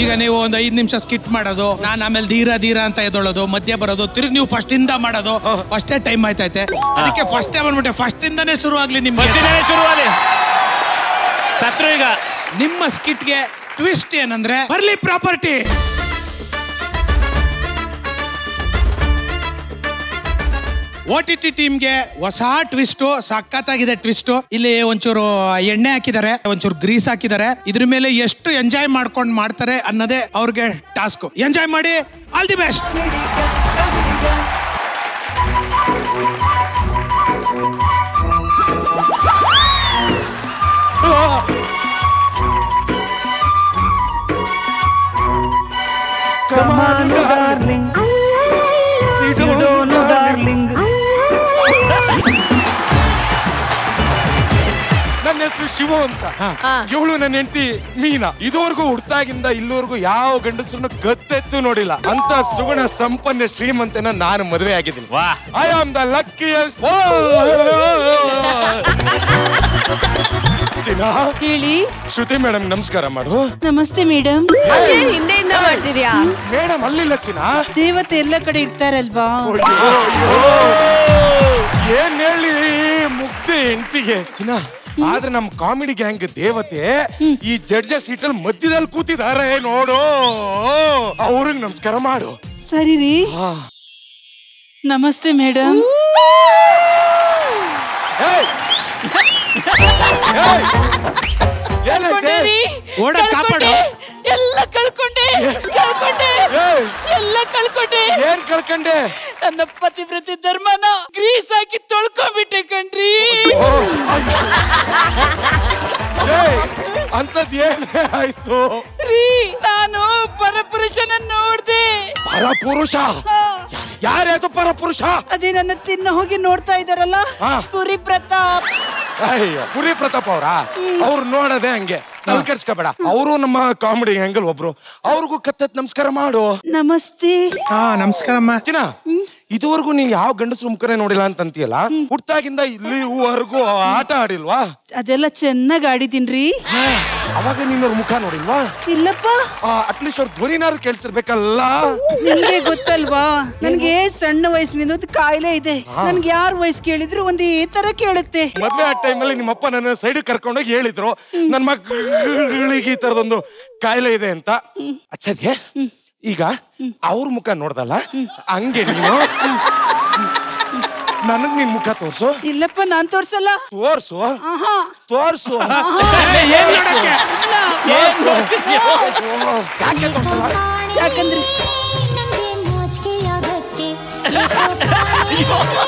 ಈಗ ನೀವು ಒಂದು ಐದ್ ನಿಮಿಷ ಸ್ಕಿಟ್ ಮಾಡೋದು ನಾನು ಆಮೇಲೆ ಧೀರ ಧೀರ ಅಂತ ಎದೊಳೋದು ಮಧ್ಯ ಬರೋದು ತಿರುಗಿ ನೀವು ಫಸ್ಟ್ ಇಂದ ಮಾಡೋದು ಫಸ್ಟೇ ಟೈಮ್ ಆಯ್ತೈತೆ ಅದಕ್ಕೆ ಫಸ್ಟ್ ಟೈಮ್ ಅನ್ಬಿಟ್ಟೆ ಫಸ್ಟ್ ಇಂದಾನೇ ಶುರು ಆಗ್ಲಿ ನಿಮ್ಗೆ ಬರ್ತಿದ್ದೇನೆ ಶುರುವಾಲಿ ಸತ್ರು ಈಗ ನಿಮ್ಮ ಸ್ಕಿಟ್ಗೆ ಟ್ವಿಸ್ಟ್ ಏನಂದ್ರೆ ಬರ್ಲಿ ಪ್ರಾಪರ್ಟಿ ಓ ಟಿ ಟಿ ಟೀಮ್ಗೆ ಹೊಸ ಟ್ವಿಸ್ಟ್ ಸಖತ್ತಾಗಿದೆ ಟ್ವಿಸ್ಟ್ ಇಲ್ಲಿ ಒಂಚೂರು ಎಣ್ಣೆ ಹಾಕಿದ್ದಾರೆ ಒಂಚೂರು ಗ್ರೀಸ್ ಹಾಕಿದ್ದಾರೆ ಇದ್ರ ಮೇಲೆ ಎಷ್ಟು ಎಂಜಾಯ್ ಮಾಡ್ಕೊಂಡು ಮಾಡ್ತಾರೆ ಅನ್ನೋದೇ ಅವ್ರಿಗೆ ಟಾಸ್ಕ್ ಎಂಜಾಯ್ ಮಾಡಿ ಆಲ್ ದಿ ಬೆಸ್ಟ್ ನನ್ನ ಹೆಸರು ಶಿವ ಅಂತ ಇವಳು ನನ್ನ ಹೆಂಡತಿ ಮೀನಾ ಇದುವರೆಗೂ ಹುಡ್ತಾಗಿಂದ ಇಲ್ಲಿವರೆಗೂ ಯಾವ ಗಂಡಸರನ್ನ ಗತ್ತೆತ್ತು ನೋಡಿಲ್ಲ ಅಂತ ಸುಗುಣ ಸಂಪನ್ನ ಶ್ರೀಮಂತನ ನಾನು ಮದುವೆ ಆಗಿದ್ದೀನಿ ವಾ ಐ ಆಮ್ ದ ಲಕ್ಕಿಯಸ್ಟ್ ಚಿನ್ನ ಹೇಳಿ ಶ್ರುತಿ ಮೇಡಮ್ ನಮಸ್ಕಾರ ಮಾಡು ನಮಸ್ತೆ ಮೇಡಮ್ ಅದೇನ್ ಹಿಂದೆಯಿಂದ ಮಾಡ್ತಿದ್ಯಾ ಮೇಡಮ್ ಅಲ್ಲಿಲ್ಲ ಚಿನ್ನ ದೇವತೆ ಎಲ್ಲ ಕಡೆ ಇರ್ತಾರಲ್ವಾ ಏನ್ ಹೇಳಿ ಮುಗ್ದೆ ಹೆಂಡತಿಗೆ ಚಿನ್ನ ಆದ್ರೆ ನಮ್ ಕಾಮಿಡಿ ಗ್ಯಾಂಗ್ ದೇವತೆ ಈ ಜಡ್ಜರ್ ಸೀಟಲ್ಲಿ ಮಧ್ಯದಲ್ಲಿ ಕೂತಿದ್ದಾರೆ ನೋಡು ಅವ್ರಿಗೆ ನಮಸ್ಕಾರ ಮಾಡು ಸರಿ ರೀ ನಮಸ್ತೆ ಮೇಡಮ್ ಏಯ್! ಏಯ್! ಏನೈತೆ? ಓಡ ಕಾಪಾಡು ಎಲ್ಲ ಕಳ್ಕೊಂಡೆ ಕಳ್ಕೊಂಡೆ ಏಯ್! ಎಲ್ಲ ಕಳ್ಕೊಂಡೆ ಏನ್ ಕಳ್ಕಂಡೆ ನನ್ನ ಪತಿವ್ರತೆ ಧರ್ಮನ ಗ್ರೀಸ್ ಹಾಕಿ ತೊಳ್ಕೊಂಡ್ಬಿಟ್ಟೆ ಕಣ್ರಿ ಏಯ್! ಅಂಥದ್ ಏನೇ ಆಯ್ತು ರೀ ನಾನು ಪರಪುರುಷನ ನೋಡ್ದೆ ಪರಪುರುಷ ಯಾರ್ಯಾಯ್ತು ಪರಪುರುಷ ಅದೇ ನನ್ನ ತಿನ್ನ ಹೋಗಿ ನೋಡ್ತಾ ಇದಾರಲ್ಲ ಹಾ. ಕುರಿ ಪ್ರತಾಪ್ ಅಯ್ಯೋ ಪುರಿ ಪ್ರತಾಪ್ ಅವರ ಅವ್ರು ನೋಡದೆ ಹಂಗೆ ತಲೆ ಕೆಡ್ಸ್ಕೊಬೇಡ ಅವರು ನಮ್ಮ ಕಾಮಿಡಿ ಹೆಂಗಲ್ ಒಬ್ರು ಅವ್ರಿಗೂ ಕತ್ತತ್ ನಮಸ್ಕಾರ ಮಾಡು ನಮಸ್ತೆ ಹಾ ನಮಸ್ಕಾರಮ್ಮ ಚಿನ್ನ ಇದುವರೆಗೂ ನೀನ್ ಯಾವ ಗಂಡಸ್ರ ಮುಖನೇ ನೋಡಿಲ್ಲ ಅಂತ ಅಂತೀಯಲ್ಲ ಹುಟ್ಟಾಗಿಂದ ಇಲ್ಲಿವರೆಗೂ ಆಟ ಆಡಿಲ್ವಾ ಅದೆಲ್ಲ ಚೆನ್ನಾಗ್ ಆಡಿದೀನ್ರಿ ಅವಾಗ ನೀನವ್ರ ಮುಖ ನೋಡಿಲ್ವಾ ಇಲ್ಲಪ್ಪ ಅಟ್ಲೀಸ್ಟ್ ಅವ್ರ ಧ್ವನಿನಾರು ಕೇಳಿಸಿರ್ಬೇಕಲ್ಲ ನಿಮ್ಗೆ ಗೊತ್ತಲ್ವಾ ನನ್ಗೆ ಸಣ್ಣ ವಯಸ್ಸಿನಿಂದ ಒಂದು ಕಾಯಿಲೆ ಇದೆ ನನ್ಗೆ ಯಾರ ವಯಸ್ಸು ಕೇಳಿದ್ರು ಒಂದೇ ತರ ಕೇಳುತ್ತೆ ಮದ್ವೆ ಆ ಟೈಮಲ್ಲಿ ನಿಮ್ಮಪ್ಪ ನನ್ನ ಸೈಡ್ ಕರ್ಕೊಂಡೋಗಿ ಹೇಳಿದ್ರು ನನ್ನ ಮಕ್ಕಳಿಗೆ ಈ ತರದೊಂದು ಕಾಯಿಲೆ ಇದೆ ಅಂತ ಸರಿ ಈಗ ಅವ್ರ ಮುಖ ನೋಡ್ದಲ್ಲ ಹಂಗೆ ನೀನು ನನಗ್ ನಿನ್ ಮುಖ ತೋರ್ಸು ಇಲ್ಲಪ್ಪ ನಾನ್ ತೋರ್ಸಲ್ಲ ತೋರ್ಸು ಆಹಾ ತೋರ್ಸು ಏನ್ ನೋಡಕ್ಕೆ ಯಾಕೆ ತೋರ್ಸಲ್ಲ ಯಾಕಂದ್ರೆ ನಂಗೆ ನಾಚಿಕೆಯಾಗತ್ತೆ